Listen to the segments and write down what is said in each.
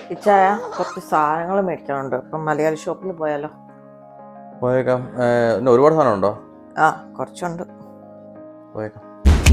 ഇച്ചായ കുറച്ച് സാധനങ്ങൾ മേടിക്കാനുണ്ട് അപ്പം മലയാളി ഷോപ്പിൽ പോയാലോ പോയേക്കാം ഏഹ്, പിന്നെ ഒരുപാട് സാധനം ഉണ്ടോ ആ കുറച്ചുണ്ട് പോയേക്കാം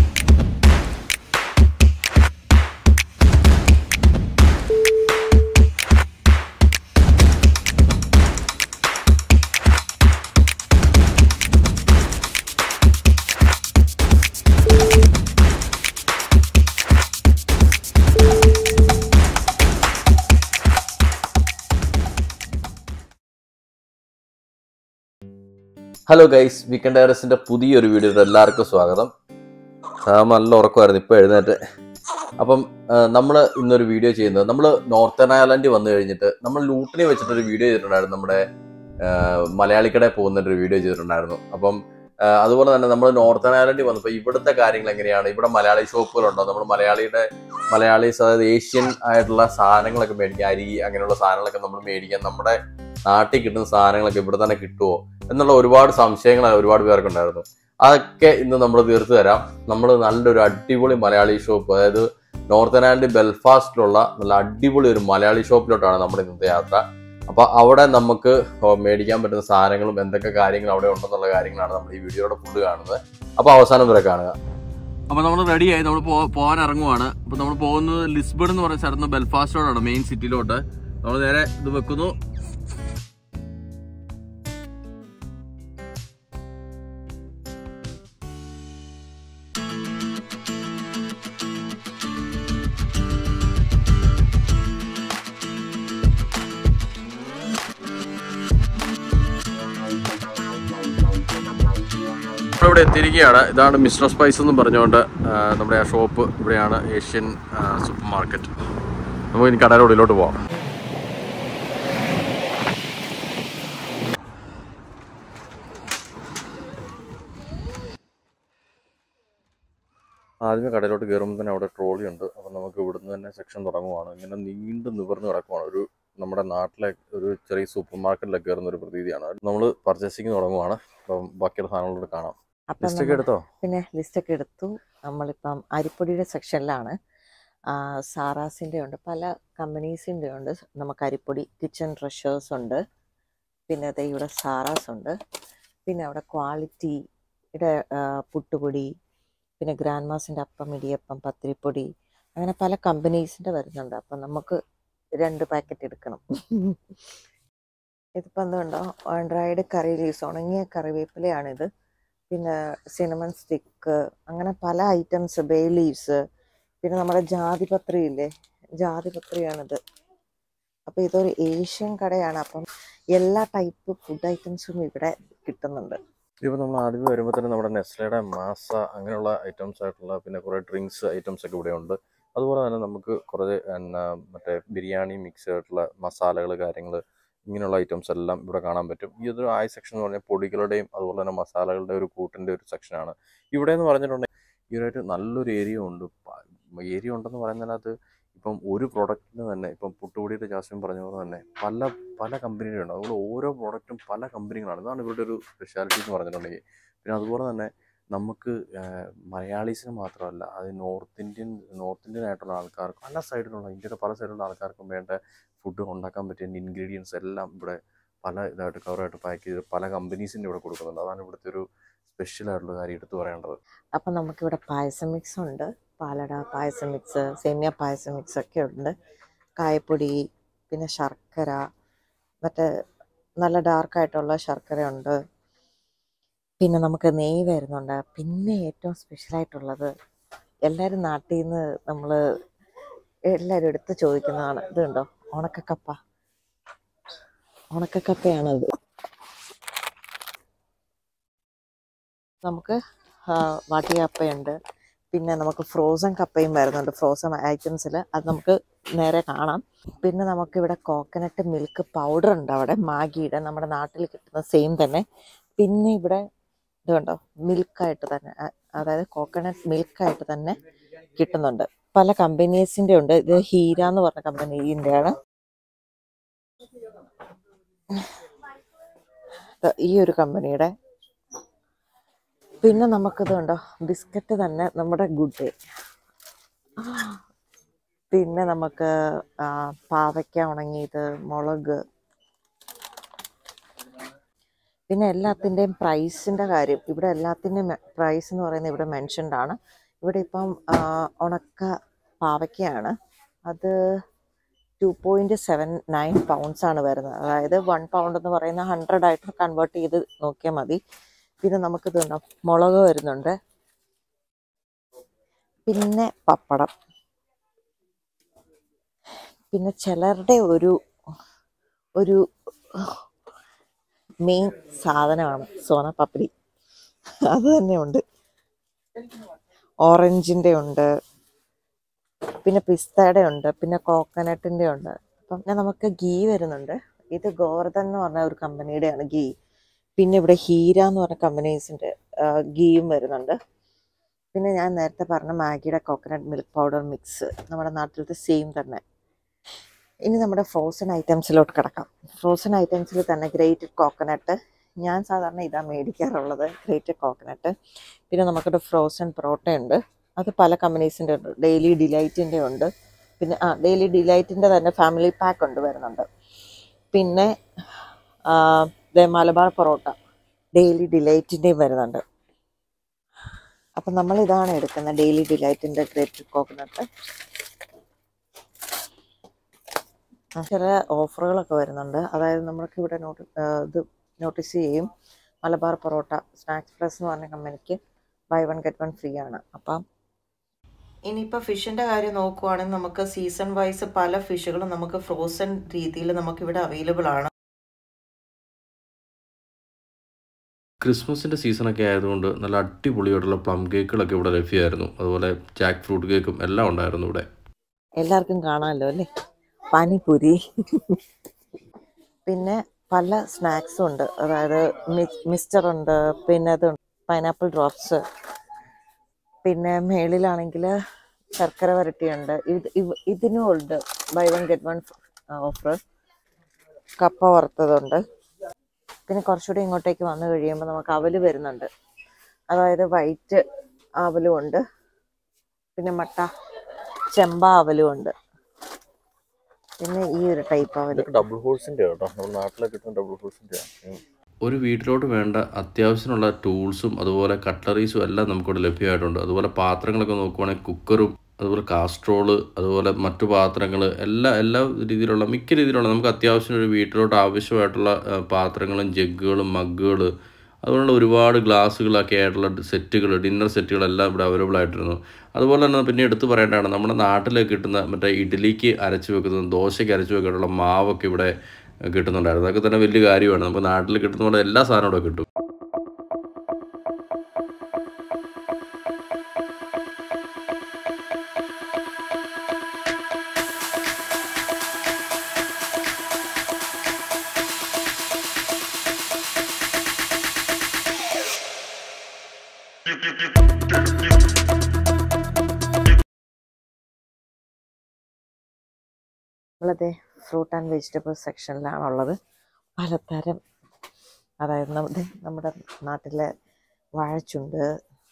ഹലോ ഗൈസ് വീക്കെൻഡ് ഡയറസിന്റെ പുതിയൊരു വീഡിയോയിൽ എല്ലാവർക്കും സ്വാഗതം സാം നല്ല ഉറക്കമായിരുന്നു ഇപ്പൊ എഴുന്നേറ്റ് അപ്പം നമ്മൾ ഇന്നൊരു വീഡിയോ ചെയ്യുന്നത് നമ്മൾ നോർത്തേൺ അയർലൻഡ് വന്നു കഴിഞ്ഞിട്ട് നമ്മൾ ലൂട്ടിനെ വെച്ചിട്ടൊരു വീഡിയോ ചെയ്തിട്ടുണ്ടായിരുന്നു നമ്മുടെ ആ, മലയാളിക്കടയിൽ പോകുന്നൊരു വീഡിയോ ചെയ്തിട്ടുണ്ടായിരുന്നു അപ്പം ആ, അതുപോലെ തന്നെ നമ്മൾ നോർത്തേൺ അയർലൻഡിൽ വന്നപ്പോൾ ഇവിടുത്തെ കാര്യങ്ങൾ എങ്ങനെയാണ് ഇവിടെ മലയാളി ഷോപ്പുകളുണ്ടോ നമ്മൾ മലയാളിയുടെ മലയാളീസ് അതായത് ഏഷ്യൻ ആയിട്ടുള്ള സാധനങ്ങളൊക്കെ മേടിക്കാൻ അരി അങ്ങനെയുള്ള സാധനങ്ങളൊക്കെ നമ്മൾ മേടിക്കാൻ നമ്മുടെ നാട്ടിൽ കിട്ടുന്ന സാധനങ്ങളൊക്കെ ഇവിടെ തന്നെ കിട്ടുമോ എന്നുള്ള ഒരുപാട് സംശയങ്ങൾ ഒരുപാട് പേർക്കുണ്ടായിരുന്നു അതൊക്കെ ഇന്ന് നമ്മൾ തീർത്തു തരാം നമ്മൾ നല്ലൊരു അടിപൊളി മലയാളി ഷോപ്പ് അതായത് നോർത്തേൺ ആൻഡ് ബെൽഫാസ്റ്റിലുള്ള നല്ല അടിപൊളി ഒരു മലയാളി ഷോപ്പിലോട്ടാണ് നമ്മുടെ ഇന്നത്തെ യാത്ര അപ്പൊ അവിടെ നമുക്ക് മേടിക്കാൻ പറ്റുന്ന സാധനങ്ങളും എന്തൊക്കെ കാര്യങ്ങൾ അവിടെ ഉണ്ടെന്നുള്ള കാര്യങ്ങളാണ് നമ്മൾ ഈ വീഡിയോയുടെ ഫുള്ള് കാണുന്നത് അപ്പൊ അവസാനം വരെ കാണുക അപ്പൊ നമ്മൾ റെഡിയായി നമ്മൾ പോകാൻ ഇറങ്ങുവാണ് അപ്പൊ നമ്മൾ പോകുന്നത് ലിസ്ബൺ എന്ന് പറയുന്ന സ്ഥലത്ത് ബെൽഫാസ്റ്റോടാണ് മെയിൻ സിറ്റിയിലോട്ട് നമ്മൾ നേരെ ഇത് വെക്കുന്നു ഇവിടെ എത്തിയിരിക്കുകയാണ് ഇതാണ് മിസ്റ്റർ സ്പൈസ് എന്ന് പറഞ്ഞുകൊണ്ട് ആ, നമ്മുടെ ആ ഷോപ്പ് ഇവിടെയാണ് ഏഷ്യൻ സൂപ്പർ മാർക്കറ്റ് നമുക്ക് ഇനി കടയുടെ ഉള്ളിലോട്ട് പോവാം ആദ്യമേ കടയിലോട്ട് കയറുമ്പോൾ തന്നെ അവിടെ ട്രോളി ഉണ്ട് അപ്പം നമുക്ക് ഇവിടുന്ന് തന്നെ സെക്ഷൻ തുടങ്ങുവാണ് ഇങ്ങനെ നീണ്ടു നിവർന്ന് കിടക്കുവാണ് ഒരു നമ്മുടെ നാട്ടിലെ ഒരു ചെറിയ സൂപ്പർ മാർക്കറ്റിലൊക്കെ കയറുന്ന ഒരു പ്രതീതിയാണ് നമ്മൾ പർച്ചേസിങ് തുടങ്ങുവാണ് അപ്പം ബാക്കിയുള്ള സാധനങ്ങളോട് കാണാം അപ്പം ലിസ്റ്റ് ഒക്കെ നമ്മൾ- എടുത്തോ പിന്നെ ലിസ്റ്റൊക്കെ എടുത്തു നമ്മളിപ്പം അരിപ്പൊടിയുടെ സെക്ഷനിലാണ് സാറാസിൻ്റെ ഉണ്ട് പല കമ്പനീസിൻ്റെ ഉണ്ട് നമുക്ക് അരിപ്പൊടി കിച്ചൺ ട്രഷേഴ്സ് ഉണ്ട് പിന്നെ ദേ ഇവിടെ സാറാസ് ഉണ്ട് പിന്നെ അവിടെ ക്വാളിറ്റിയുടെ പുട്ടുപൊടി പിന്നെ ഗ്രാൻഡ് മാസിൻ്റെ അപ്പം ഇടിയപ്പം പത്തിരിപ്പൊടി അങ്ങനെ പല കമ്പനീസിൻ്റെ വരുന്നുണ്ട് അപ്പം നമുക്ക് രണ്ട് പാക്കറ്റ് എടുക്കണം ഇതിപ്പോൾ എന്തുണ്ടോ ഡ്രൈഡ് കറി ലീവ്സ് ഉണങ്ങിയ കറിവേപ്പിലയാണിത് പിന്നെ സിനമൺ സ്റ്റിക്ക് അങ്ങനെ പല ഐറ്റംസ് ബേ ലീവ്സ് പിന്നെ നമ്മുടെ ജാതിപത്രി ഇല്ലേ ജാതിപത്രിയാണിത് അപ്പോൾ ഇതൊരു ഏഷ്യൻ കടയാണ് അപ്പം എല്ലാ ടൈപ്പ് ഫുഡ് ഐറ്റംസും ഇവിടെ കിട്ടുന്നുണ്ട് ഇപ്പോൾ നമ്മൾ ആദ്യമേ വരുമ്പോൾ തന്നെ നമ്മുടെ നെസ്ലയുടെ മാസ അങ്ങനെയുള്ള ഐറ്റംസ് ആയിട്ടുള്ള പിന്നെ കുറേ ഡ്രിങ്ക്സ് ഐറ്റംസ് ഒക്കെ ഇവിടെ ഉണ്ട് അതുപോലെ തന്നെ നമുക്ക് കുറേ എന്നാ മറ്റേ ബിരിയാണി മിക്സ് ആയിട്ടുള്ള മസാലകൾ കാര്യങ്ങൾ ഇങ്ങനെയുള്ള ഐറ്റംസ് എല്ലാം ഇവിടെ കാണാൻ പറ്റും ഈ ഒരു ആയ സെക്ഷൻ എന്ന് പറഞ്ഞാൽ പൊടികളുടെയും അതുപോലെ തന്നെ മസാലകളുടെ ഒരു കൂട്ടിൻ്റെ ഒരു സെക്ഷനാണ് ഇവിടെ എന്ന് പറഞ്ഞിട്ടുണ്ടെങ്കിൽ ഈ ഒരു നല്ലൊരു ഏരിയ ഉണ്ട് ഏരിയ ഉണ്ടെന്ന് പറയുന്നതിനകത്ത് ഇപ്പം ഒരു പ്രൊഡക്റ്റിന് തന്നെ ഇപ്പം പുട്ടുപൊടിയുടെ ജാസ്മിൻ പറഞ്ഞ പോലെ തന്നെ പല പല കമ്പനികളുണ്ട് അതുപോലെ ഓരോ പ്രോഡക്റ്റും പല കമ്പനികളാണ് ഇതാണ് ഇവരുടെ ഒരു സ്പെഷ്യാലിറ്റി എന്ന് പറഞ്ഞിട്ടുണ്ടെങ്കിൽ പിന്നെ അതുപോലെ തന്നെ നമുക്ക് മലയാളീസിന് മാത്രമല്ല അത് നോർത്ത് ഇന്ത്യൻ നോർത്ത് ഇന്ത്യൻ ആയിട്ടുള്ള ആൾക്കാർക്ക് പല സൈഡിലുള്ള ഇന്ത്യയുടെ പല സൈഡിലുള്ള ആൾക്കാർക്കും വേണ്ട ഫുഡ് ഉണ്ടാക്കാൻ പറ്റിയ ഇൻഗ്രീഡിയൻസ് എല്ലാം ഇവിടെ പല ഇതായിട്ട് കവറായിട്ട് പാക്ക് ചെയ്ത് പല കമ്പനീസിൻ്റെ ഇവിടെ കൊടുക്കുന്നുണ്ട് അതാണ് ഇവിടുത്തെ ഒരു സ്പെഷ്യൽ ആയിട്ടുള്ള കാര്യം എടുത്തു പറയേണ്ടത് അപ്പം നമുക്കിവിടെ പായസം മിക്സ് ഉണ്ട് പാലട പായസം മിക്സ് സേമിയ പായസം മിക്സ് ഒക്കെ ഉണ്ട് കായപ്പൊടി പിന്നെ ശർക്കര മറ്റേ നല്ല ഡാർക്കായിട്ടുള്ള ശർക്കര ഉണ്ട് പിന്നെ നമുക്ക് നെയ്യ് വരുന്നുണ്ട് പിന്നെ ഏറ്റവും സ്പെഷ്യലായിട്ടുള്ളത് എല്ലാവരും നാട്ടിൽ നിന്ന് നമ്മൾ എല്ലാവരും എടുത്ത് ചോദിക്കുന്നതാണ് ഇത് കണ്ടോ ഉണക്കക്കപ്പ ഉണക്കക്കപ്പയാണത് നമുക്ക് ആ, വാട്ടിയ കപ്പയുണ്ട് പിന്നെ നമുക്ക് ഫ്രോസൺ കപ്പയും വരുന്നുണ്ട് ഫ്രോസൺ ഐറ്റംസിൽ അത് നമുക്ക് നേരെ കാണാം പിന്നെ നമുക്കിവിടെ കോക്കനട്ട് മിൽക്ക് പൗഡർ ഉണ്ട് അവിടെ മാഗിയുടെ നമ്മുടെ നാട്ടിൽ കിട്ടുന്ന സെയിം തന്നെ പിന്നെ ഇവിടെ ഇത് കണ്ടോ മിൽക്കായിട്ട് തന്നെ അ- അതായത് കോക്കനട്ട് മിൽക്കായിട്ട് തന്നെ കിട്ടുന്നുണ്ട് പല കമ്പനീസിൻ്റെ ഉണ്ട് ഇത് ഹീര എന്ന് പറഞ്ഞ കമ്പനീൻ്റെ ആണ് ദാ ഈ ഒരു കമ്പനിയുടെ പിന്നെ നമുക്കിത് ഉണ്ടോ ബിസ്ക്കറ്റ് തന്നെ നമ്മുടെ ഗുഡ് ഡേ പിന്നെ നമുക്ക് ആ, പാവയ്ക്ക ഉണങ്ങിയത് മുളക് പിന്നെ എല്ലാത്തിൻ്റെയും പ്രൈസിൻ്റെ കാര്യം ഇവിടെ എല്ലാത്തിൻ്റെയും പ്രൈസ് എന്ന് പറയുന്നത് ഇവിടെ മെൻഷൻഡ് ആണ് ഇവിടെ ഇപ്പം ആ, ഉണക്ക പാവയ്ക്കയാണ് അത് two point seven nine pounds ആണ് വരുന്നത് അതായത് വൺ പൗണ്ട് എന്ന് പറയുന്ന ഹൺഡ്രഡ് ആയിട്ട് കൺവേർട്ട് ചെയ്ത് നോക്കിയാൽ മതി പിന്നെ നമുക്ക് ഇതുണ്ടോ മുളക് വരുന്നുണ്ട് പിന്നെ പപ്പടം പിന്നെ ചിലരുടെ ഒരു ഒരു മെയിൻ സാധനമാണ് സോന പപ്പടി അത് തന്നെ ഉണ്ട് ഓറഞ്ചിൻ്റെ ഉണ്ട് പിന്നെ പിസ്തയുടെ ഉണ്ട് പിന്നെ കോക്കനട്ടിൻ്റെ ഉണ്ട് അപ്പം പിന്നെ നമുക്ക് ഗീ വരുന്നുണ്ട് ഇത് ഗോവർദ്ധൻ എന്ന് പറഞ്ഞ ഒരു കമ്പനിയുടെയാണ് ഗീ പിന്നെ ഇവിടെ ഹീര എന്ന് പറഞ്ഞ കമ്പനീസിൻ്റെ ഗീയും വരുന്നുണ്ട് പിന്നെ ഞാൻ നേരത്തെ പറഞ്ഞ മാഗിയുടെ കോക്കനട്ട് മിൽക്ക് പൗഡർ മിക്സ് നമ്മുടെ നാട്ടിലത്തെ സെയിം തന്നെ ഇനി നമ്മുടെ ഫ്രോസൺ ഐറ്റംസിലോട്ട് കിടക്കാം ഫ്രോസൺ ഐറ്റംസിൽ തന്നെ ഗ്രേറ്റഡ് കോക്കനട്ട് ഞാൻ സാധാരണ ഇതാ മേടിക്കാറുള്ളത് ഗ്രേറ്റഡ് കോക്കനട്ട് പിന്നെ നമുക്കൊരു ഫ്രോസൺ പൊറോട്ട ഉണ്ട് അത് പല കമ്പനീസിൻ്റെ ഉണ്ട് ഡെയിലി ഡിലൈറ്റിൻ്റെ ഉണ്ട് പിന്നെ ആ ഡെയിലി ഡിലൈറ്റിൻ്റെ തന്നെ ഫാമിലി പാക്ക് ഉണ്ട് വരുന്നുണ്ട് പിന്നെ ആ, ദേ മലബാർ പൊറോട്ട ഡെയിലി ഡിലൈറ്റിൻ്റെയും വരുന്നുണ്ട് അപ്പം നമ്മൾ ഇതാണ് എടുക്കുന്നത് ഡെയിലി ഡിലൈറ്റിൻ്റെ ഗ്രേറ്റഡ് കോക്കനട്ട് ചില ഓഫറുകളൊക്കെ വരുന്നുണ്ട് അതായത് നമ്മൾക്ക് ഇവിടെ നോട്ട് ഇത് നോട്ടീസ് ചെയ്യും മലബാർ പൊറോട്ട സ്നാക്സ് പ്ലസ് എന്ന് പറഞ്ഞ കമ്പനിക്ക് buy one get one free ആണ് അപ്പം ഇനിയിപ്പോൾ ഫിഷിൻ്റെ കാര്യം നോക്കുവാണെങ്കിൽ നമുക്ക് സീസൺ വൈസ് പല ഫിഷുകളും നമുക്ക് ഫ്രോസൺ രീതിയിൽ നമുക്കിവിടെ അവൈലബിൾ ആണ് ക്രിസ്മസിൻ്റെ സീസണൊക്കെ ആയതുകൊണ്ട് നല്ല അടിപൊളിയായിട്ടുള്ള പ്ലം കേക്കുകളൊക്കെ ഇവിടെ ലഭ്യമായിരുന്നു അതുപോലെ ജാക്ക് ഫ്രൂട്ട് കേക്കും എല്ലാം ഉണ്ടായിരുന്നു ഇവിടെ എല്ലാവർക്കും കാണാമല്ലോ അല്ലേ പാനിപൂരി പിന്നെ പല സ്നാക്സും ഉണ്ട് അതായത് മിക്സ്ചർ ഉണ്ട് പിന്നെ ഇത് പൈനാപ്പിൾ ഡ്രോപ്സ് പിന്നെ മേളിലാണെങ്കിൽ ശർക്കര വരട്ടിയുണ്ട് ഇത് ഇവ- ഇതിനും ഉണ്ട് buy one get one offer കപ്പ വറുത്തതുണ്ട് പിന്നെ കുറച്ചുകൂടി ഇങ്ങോട്ടേക്ക് വന്നു കഴിയുമ്പോൾ നമുക്ക് അവല് വരുന്നുണ്ട് അതായത് വൈറ്റ് അവലും ഉണ്ട് പിന്നെ മട്ട ചെമ്പ അവലും ഉണ്ട് പിന്നെ ഈ ഒരു ടൈപ്പ് അവല് ഇതൊക്കെ ഡബിൾ ഹോഴ്സിൻ്റെ കേട്ടോ നമ്മുടെ നാട്ടിലൊക്കെ കിട്ടുന്ന ഡബിൾ ഹോഴ്സിൻ്റെ ഒരു വീട്ടിലോട്ട് വേണ്ട അത്യാവശ്യമുള്ള ടൂൾസും അതുപോലെ കട്ട്ലറീസും എല്ലാം നമുക്കിവിടെ ലഭ്യമായിട്ടുണ്ട് അതുപോലെ പാത്രങ്ങളൊക്കെ നോക്കുവാണെങ്കിൽ കുക്കറും അതുപോലെ കാസ്ട്രോള് അതുപോലെ മറ്റു പാത്രങ്ങൾ എല്ലാ എല്ലാ രീതിയിലുള്ള മിക്ക രീതിയിലുള്ള നമുക്ക് അത്യാവശ്യം ഒരു വീട്ടിലോട്ട് ആവശ്യമായിട്ടുള്ള ആ, പാത്രങ്ങളും ജഗ്ഗുകളും മഗ്ഗുകൾ അതുപോലുള്ള ഒരുപാട് ഗ്ലാസ്സുകളൊക്കെ ആയിട്ടുള്ള സെറ്റുകൾ ഡിന്നർ സെറ്റുകളെല്ലാം ഇവിടെ അവൈലബിൾ ആയിട്ടിരുന്നു അതുപോലെ തന്നെ പിന്നെ എടുത്തു പറയേണ്ടതാണ് നമ്മുടെ നാട്ടിൽ കിട്ടുന്ന മറ്റേ ഇഡ്ഡലിക്ക് അരച്ച് വെക്കുന്നത് ദോശയ്ക്ക് അരച്ച് വെക്കാനുള്ള മാവൊക്കെ ഇവിടെ കിട്ടുന്നുണ്ടായിരുന്നു അതൊക്കെ തന്നെ വലിയ കാര്യമാണ് നമുക്ക് നാട്ടിൽ കിട്ടുന്ന പോലെ എല്ലാ സാധനവും ഇവിടെ കിട്ടും നമ്മളത് ഫ്രൂട്ട് ആൻഡ് വെജിറ്റബിൾ സെക്ഷനിലാണുള്ളത് പലതരം അതായത് നമ്മുടെ നമ്മുടെ നാട്ടിലെ വാഴച്ചുണ്ട്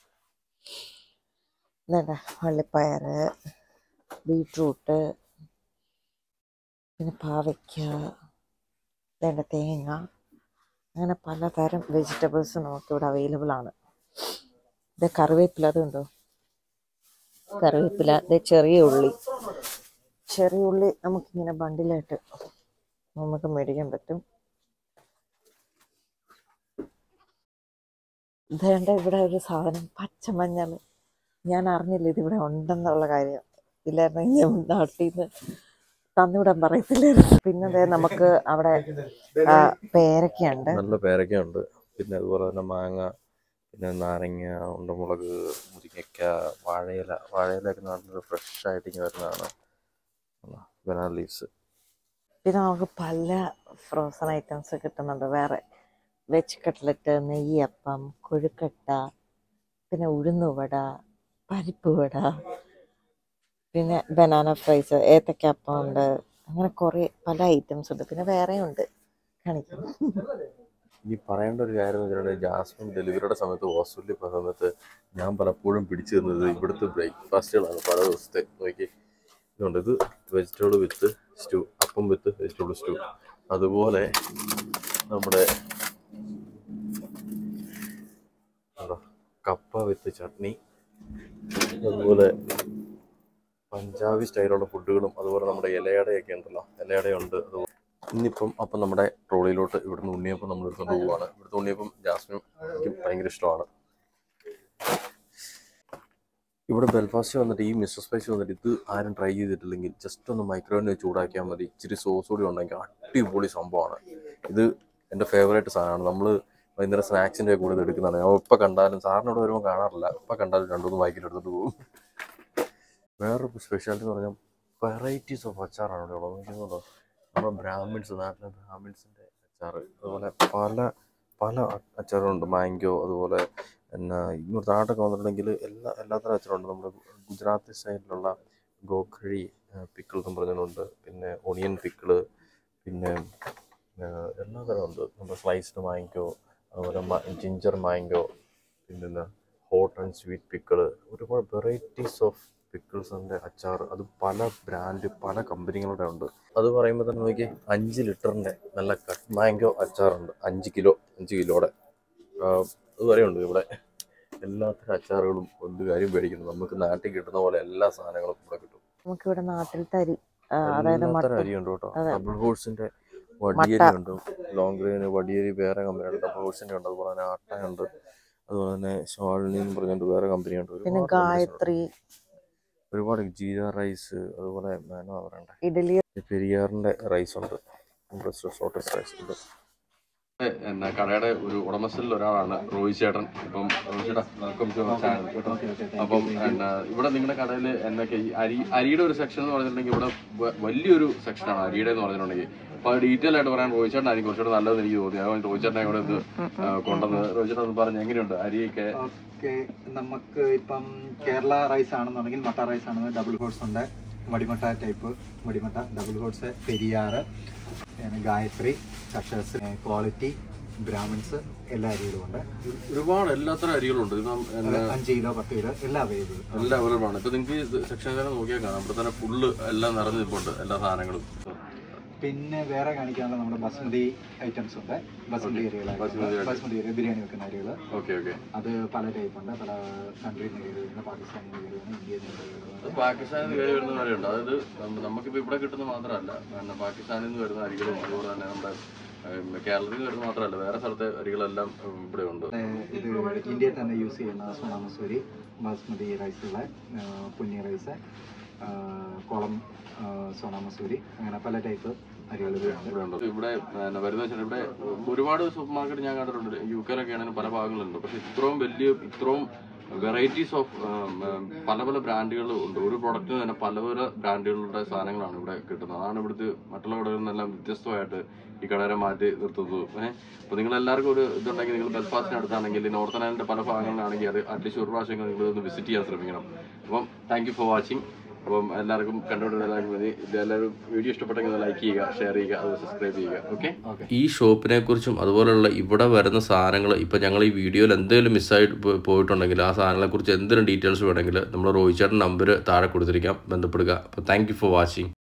എന്താ വള്ളിപ്പയർ ബീട്രൂട്ട് പിന്നെ പാവയ്ക്ക വേണ്ട തേങ്ങ അങ്ങനെ പലതരം വെജിറ്റബിൾസ് നമുക്കിവിടെ അവൈലബിൾ ആണ് ഇത് കറിവേപ്പില അതുണ്ടോ കറിവേപ്പില ഇത് ചെറിയ ഉള്ളി ചെറിയ ഉള്ളി നമുക്കിങ്ങനെ ബണ്ടിലായിട്ട് നമുക്ക് മേടിക്കാൻ പറ്റും ഇതേണ്ട ഇവിടെ ഒരു സാധനം പച്ചമഞ്ഞൾ ഞാൻ അറിഞ്ഞില്ല ഇതിവിടെ ഉണ്ടെന്നുള്ള കാര്യം ഇല്ലായിരുന്നെങ്കിൽ ഞാൻ നാട്ടിൽ നിന്ന് തന്നുവിടാൻ പറയത്തില്ലായിരുന്നു പിന്നെ ദേ നമുക്ക് അവിടെ ആ, പേരക്കയുണ്ട് നല്ല പേരക്കയുണ്ട് പിന്നെ അതുപോലെ തന്നെ മാങ്ങ പിന്നെ നാരങ്ങ ഉണ്ടമുളക് മുരിങ്ങയ്ക്ക വാഴയില വാഴയിലൊക്കെ നല്ല ഫ്രഷ് ആയിട്ട് ഇങ്ങനെ വരുന്നതാണ് ബനാന ലീവ്സ് പിന്നെ നമുക്ക് പല ഫ്രോസൺ ഐറ്റംസ് കിട്ടുന്നുണ്ട് വേറെ വെജ് കട്ട്ലറ്റ് നെയ്യപ്പം കൊഴുക്കട്ട പിന്നെ ഉഴുന്നുവട പരിപ്പ് വട പിന്നെ ബനാന ഫ്രൈസ് ഏത്തക്കപ്പം ഉണ്ട് അങ്ങനെ കുറേ പല ഐറ്റംസ് ഉണ്ട് പിന്നെ വേറെയും ഉണ്ട് കാണിക്കും ഇനി പറയേണ്ട ഒരു കാര്യം എന്ന് വെച്ചിട്ടുണ്ടെങ്കിൽ ജാസ്മിൻ ഡെലിവറിയുടെ സമയത്ത് ഹോസ്പിറ്റലിൽ പോയ സമയത്ത് ഞാൻ പലപ്പോഴും പിടിച്ചു തന്നത് ഇവിടുത്തെ ബ്രേക്ക്ഫാസ്റ്റുകളാണ് പല ദിവസത്തെ നോക്കി ഇതുണ്ട് ഇത് വെജിറ്റബിൾ വിത്ത് സ്റ്റൂ അപ്പം വിത്ത് വെജിറ്റബിൾ സ്റ്റൂ അതുപോലെ നമ്മുടെ എന്താ, കപ്പ വിത്ത് ചട്നി അതുപോലെ പഞ്ചാബി സ്റ്റൈലുള്ള ഫുഡുകളും അതുപോലെ നമ്മുടെ ഇലയടയൊക്കെ ഉണ്ടല്ലോ ഇലയടയുണ്ട് അതുപോലെ ഇന്നിപ്പം അപ്പം നമ്മുടെ ട്രോളിയിലോട്ട് ഇവിടുന്ന് ഉണ്ണിയപ്പം നമ്മൾ എടുത്തുകൊണ്ട് പോവുകയാണ് ഇവിടുത്തെ ഉണ്ണിയപ്പം ജാസ്മിനും എനിക്ക് ഭയങ്കര ഇഷ്ടമാണ് ഇവിടെ ബെൽഫാസ്റ്റ് വന്നിട്ട് ഈ മിസ്റ്റർ സ്പൈസ് വന്നിട്ട് ഇത് ആരും ട്രൈ ചെയ്തിട്ടില്ലെങ്കിൽ ജസ്റ്റ് ഒന്ന് മൈക്രോവേവിൽ ചൂടാക്കിയാൽ മതി ഇച്ചിരി സോസ് കൂടി ഉണ്ടെങ്കിൽ അടിപൊളി സംഭവമാണ് ഇത് എൻ്റെ ഫേവറേറ്റ് സാധനമാണ് നമ്മൾ വൈകുന്നേരം സ്നാക്സിൻ്റെ കൂടെ ഇത് എടുക്കുന്നതാണ് ഞാൻ ഇപ്പം കണ്ടാലും സാറിനോട് വരുമ്പോൾ കാണാറില്ല ഇപ്പം കണ്ടാലും രണ്ടുമൂന്ന് വായിക്കിൽ എടുത്തിട്ട് പോകും വേറൊരു സ്പെഷ്യാലിറ്റി എന്ന് പറഞ്ഞാൽ വെറൈറ്റീസ് ഓഫ് അച്ചാറാണ് ഇവിടെ ഉള്ളത് നോക്കിയുന്നുണ്ടോ നമ്മുടെ ബ്രാഹ്മിൻസ് നാട്ടിലെ ബ്രാഹ്മിൻസിൻ്റെ അച്ചാറ് അതുപോലെ പല പല അച്ചാറുണ്ട് മാംഗോ അതുപോലെ പിന്നെ ഇങ്ങോട്ട് നാട്ടൊക്കെ വന്നിട്ടുണ്ടെങ്കിൽ എല്ലാ എല്ലാത്തരം അച്ചാറുണ്ട് നമ്മുടെ ഗുജറാത്തി സ്റ്റൈലിലുള്ള ഗോഖഴി പിക്കിൾ എന്ന് പറഞ്ഞിട്ടുണ്ട് പിന്നെ ഒണിയൻ പിക്കിള് പിന്നെ ആ, എല്ലാ തരം ഉണ്ട് നമ്മുടെ സ്ലൈസ്ഡ് മാംഗോ അതുപോലെ ജിഞ്ചർ മാംഗോ പിന്നെ ഹോട്ട് ആൻഡ് സ്വീറ്റ് പിക്കിള് ഒരുപാട് വെറൈറ്റീസ് ഓഫ് പിക്കിൾസിൻ്റെ അച്ചാർ അത് പല ബ്രാൻഡ് പല കമ്പനികളുടെ ഉണ്ട് അത് പറയുമ്പോൾ തന്നെ നോക്കി അഞ്ച് ലിറ്ററിൻ്റെ നല്ല കട്ട് മാംഗോ അച്ചാറുണ്ട് അഞ്ച് കിലോ അഞ്ച് കിലോയുടെ അത് വരെയുണ്ട് ഇവിടെ എല്ലാത്തരം അച്ചാറുകളും ഒരു കാര്യം പേടിക്കുന്നു നമുക്ക് നാട്ടിൽ കിട്ടുന്ന പോലെ എല്ലാ സാധനങ്ങളും ഇവിടെ കിട്ടും നമുക്കിവിടെ നാട്ടിലത്തെ അരി ആ, അതായത് എല്ലാത്തരം മട്ട അരിയുണ്ട് കേട്ടോ അതെ. ഡബിൾ ഹോഴ്സിന്റെ വടിയരി ഉണ്ട് ലോങ് ഗ്രെയിന് വടിയരി വേറെ കമ്പനിയുണ്ട് ഡബിൾ ഹോഴ്സിന്റെ ഉണ്ട് അതുപോലെ തന്നെ ആട്ടയുണ്ട് അതുപോലെ തന്നെ ഷാളിനി എന്ന് പറഞ്ഞിട്ട് വേറെ കമ്പനിയുണ്ട് പിന്നെ ഒരുപാട് companies ഉണ്ട്. ഗായത്രി ഒരുപാട് ജീര റൈസ് അതുപോലെ എന്നാ പറയണ്ടേ ഇഡലി പെരിയാറിന്റെ റൈസ് ഉണ്ട് റിസോർട്ടസ് റൈസ് ഉണ്ട് എന്നാ കടയുടെ ഒരു ഉടമസ്ഥരിൽ ഒരാളാണ് റോഹി ചേട്ടൻ ഇപ്പം റോഹി ചേട്ടാ വെൽക്കം ടു ചാനൽ കേട്ടോ അപ്പം എന്നാ ഇവിടെ നിങ്ങളുടെ കടയിൽ എന്നൊക്കെ ഈ അരി അരിയുടെ ഒരു സെക്ഷൻ എന്ന് പറഞ്ഞിട്ടുണ്ടെങ്കിൽ ഇവിടെ വ- വലിയൊരു സെക്ഷനാണ് അരിയുടെ എന്ന് പറഞ്ഞിട്ടുണ്ടെങ്കിൽ അപ്പൊ അത് ഡീറ്റെയിൽ ആയിട്ട് പറയാൻ റോഹി ചേട്ടനായിരിക്കും കുറച്ചുകൂടെ നല്ലതെന്ന് എനിക്ക് തോന്നി അതുകൊണ്ട് റോഹി ചേട്ടനെ ഇവിടെ ഇത് കൊണ്ടുവന്ന് റോഹി ചേട്ടൻ ഒന്ന് പറഞ്ഞു എങ്ങനെയുണ്ട് അരിയൊക്കെ ഓക്കെ നമുക്ക് ഇപ്പം കേരള റൈസ് ആണെന്നുണ്ടെങ്കിൽ മട്ട റൈസ് ആണെന്ന് ഡബിൾ ഹോട്ട്സ് ഉണ്ട് മടിമട്ട ടൈപ്പ് മടിമട്ട ഡബിൾ ഹോട്ട്സ് പെരിയാറ് പിന്നെ ഗായത്രി സക്ഷസ് ക്വാളിറ്റി ബ്രാഹ്മിൻസ് എല്ലാ അരികളും ഉണ്ട് ഒരുപാട് എല്ലാത്തരം അരികളുണ്ട് ഇപ്പം എന്നാ അഞ്ച് കിലോ പത്ത് കിലോ എല്ലാം അവൈലബിൾ എല്ലാം അവൈലബിൾ ആണ് ഇപ്പൊ നിങ്ങൾക്ക് സെക്ഷൻ തന്നെ നോക്കിയാൽ കാണാം ഇവിടെ തന്നെ ഫുള്ള് എല്ലാം നിറഞ്ഞു നിൽപ്പുണ്ട് എല്ലാ സാധനങ്ങളും പിന്നെ വേറെ കാണിക്കാനുള്ള നമ്മുടെ ബസ്മതി ഐറ്റംസ് ഉണ്ട് ബസ്മതി അരികൾ ബസ്മതി അരി. ബസ്മതി അരി ബിരിയാണി വെക്കുന്ന അരികൾ ഓക്കെ ഓക്കെ അത് പല ടൈപ്പ് ഉണ്ട് പല കൺട്രിയിൽ നിന്ന് കയറി വരുന്ന പാകിസ്ഥാനിൽ നിന്ന് കയറി വരുന്ന ഇന്ത്യയിൽ നിന്ന് കയറി വരുന്നത് പാകിസ്ഥാനിൽ നിന്ന് കയറി വരുന്ന കാര്യമുണ്ട് അതായത് നമ്മ- നമുക്കിപ്പോ ഇവിടെ കിട്ടുന്ന മാത്രമല്ല പിന്നെ പാകിസ്ഥാനിൽ നിന്ന് വരുന്ന അരികളും അതുപോലെ തന്നെ നമ്മുടെ ഉം, കേരളത്തിൽ നിന്ന് വരുന്ന മാത്രമല്ല വേറെ സ്ഥലത്തെ അരികളെല്ലാം ഉം, ഇവിടെ ഉണ്ട് ഏഹ് ഇത് ഇന്ത്യയിൽ തന്നെ യൂസ് ചെയ്യുന്ന സോണ മസൂരി ബാസ്മതി റൈസുള്ള പുന്നി റൈസ് കുളം സോണ മസൂരി അങ്ങനെ പല ടൈപ്പ് അരികൾ ഇതിലുണ്ട് ഇവിടെ ഉണ്ട് ഇവിടെ പിന്നെ വരുന്ന വെച്ചാൽ ഇവിടെ ഒരുപാട് സൂപ്പർ മാർക്കറ്റ് ഞാൻ കണ്ടിട്ടുണ്ട് യു കെയിലൊക്കെ ആണെങ്കിലും പല ഭാഗങ്ങളുണ്ട് പക്ഷെ ഇത്രയും വലിയ ഇത്രയും വെറൈറ്റീസ് ഓഫ് പല പല ബ്രാൻഡുകൾ ഉണ്ട് ഒരു പ്രൊഡക്റ്റിന് തന്നെ പല പല ബ്രാൻഡുകളുടെ സാധനങ്ങളാണ് ഇവിടെ കിട്ടുന്നത് അതാണ് ഇവിടുത്തെ മറ്റുള്ള കടകളിൽ നിന്നെല്ലാം വ്യത്യസ്തമായിട്ട് ഈ കടയെ മാറ്റി നിർത്തുന്നത് ഏഹ് അപ്പോൾ നിങ്ങൾ എല്ലാവർക്കും ഒരു ഇതുണ്ടെങ്കിൽ നിങ്ങൾ ബെൽഫാസ്റ്റിന് അടുത്താണെങ്കിൽ നോർത്ത് ഐലൻഡിന്റെ പല ഭാഗങ്ങളിലാണെങ്കിൽ അത് അറ്റ്ലീസ്റ്റ് ഒരു പ്രാവശ്യം നിങ്ങൾ ഒന്ന് വിസിറ്റ് ചെയ്യാൻ ശ്രമിക്കണം അപ്പം താങ്ക് യു ഫോർ വാച്ചിങ് അപ്പം എല്ലാവർക്കും കണ്ടുകൊണ്ടിരുന്ന എല്ലാവർക്കും മതി ഇതെല്ലാവരും വീഡിയോ ഇഷ്ടപ്പെട്ടെങ്കിൽ ലൈക്ക് ചെയ്യുക ഷെയർ ചെയ്യുക അത് സബ്സ്ക്രൈബ് ചെയ്യുക ഓക്കെ ഈ ഷോപ്പിനെ കുറിച്ചും അതുപോലുള്ള ഇവിടെ വരുന്ന സാധനങ്ങൾ ഇപ്പം ഞങ്ങൾ ഈ വീഡിയോയിൽ എന്തെങ്കിലും മിസ്സായിട്ട് പോ- പോയിട്ടുണ്ടെങ്കിൽ ആ സാധനങ്ങളെക്കുറിച്ച് എന്തെങ്കിലും ഡീറ്റെയിൽസ് വേണമെങ്കിൽ നമ്മൾ റോഹിച്ചേട്ടൻ നമ്പർ താഴെ കൊടുത്തിരിക്കാം ബന്ധപ്പെടുക അപ്പോൾ താങ്ക് യു ഫോർ വാച്ചിങ്